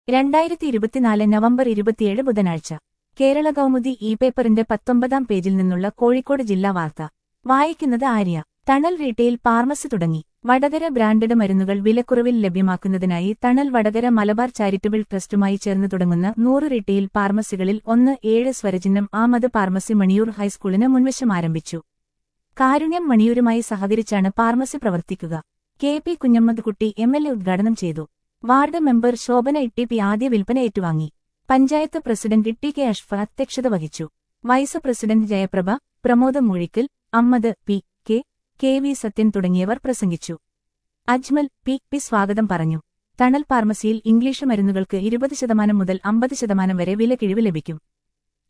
രണ്ടായിരത്തി ഇരുപത്തിനാല് നവംബർ ഇരുപത്തിയേഴ് ബുധനാഴ്ച കേരള കൗമുദി ഇ പേപ്പറിന്റെ പത്തൊമ്പതാം പേജിൽ നിന്നുള്ള കോഴിക്കോട് ജില്ലാ വാർത്ത വായിക്കുന്നത് ആര്യ തണൽ റീറ്റെയിൽ ഫാർമസി തുടങ്ങി വടകര ബ്രാൻഡഡ് മരുന്നുകൾ വിലക്കുറവിൽ ലഭ്യമാക്കുന്നതിനായി തണൽ വടകര മലബാർ ചാരിറ്റബിൾ ട്രസ്റ്റുമായി ചേർന്ന് തുടങ്ങുന്ന നൂറ് റീറ്റെയിൽ ഫാർമസികളിൽ ഒന്ന് ഏഴ് സ്വരചിഹ്നം ആമത് ഫാർമസി മണിയൂർ ഹൈസ്കൂളിന് മുൻവശം ആരംഭിച്ചു കാരുണ്യം മണിയൂരുമായി സഹകരിച്ചാണ് ഫാർമസി പ്രവർത്തിക്കുക കെ പി കുഞ്ഞമ്മദ് കുട്ടി എം എൽ എ ഉദ്ഘാടനം ചെയ്തു ward member Shobhana Itty P ആദ്യ വിൽപ്പന ഏറ്റുവാങ്ങി പഞ്ചായത്ത് പ്രസിഡന്റ് ഇട്ടി കെ അഷ്ഫ അധ്യക്ഷത വഹിച്ചു vice president Jayaprabha Pramod Moozhikkal Ammad P K K V Sathyan തുടങ്ങിയവർ പ്രസംഗിച്ചു അജ്മൽ പി പി സ്വാഗതം പറഞ്ഞു തണൽ ഫാർമസിയിൽ ഇംഗ്ലീഷ് മരുന്നുകൾക്ക് ഇരുപത് ശതമാനം മുതൽ അമ്പത് ശതമാനം വരെ വിലക്കിഴിവ് ലഭിക്കും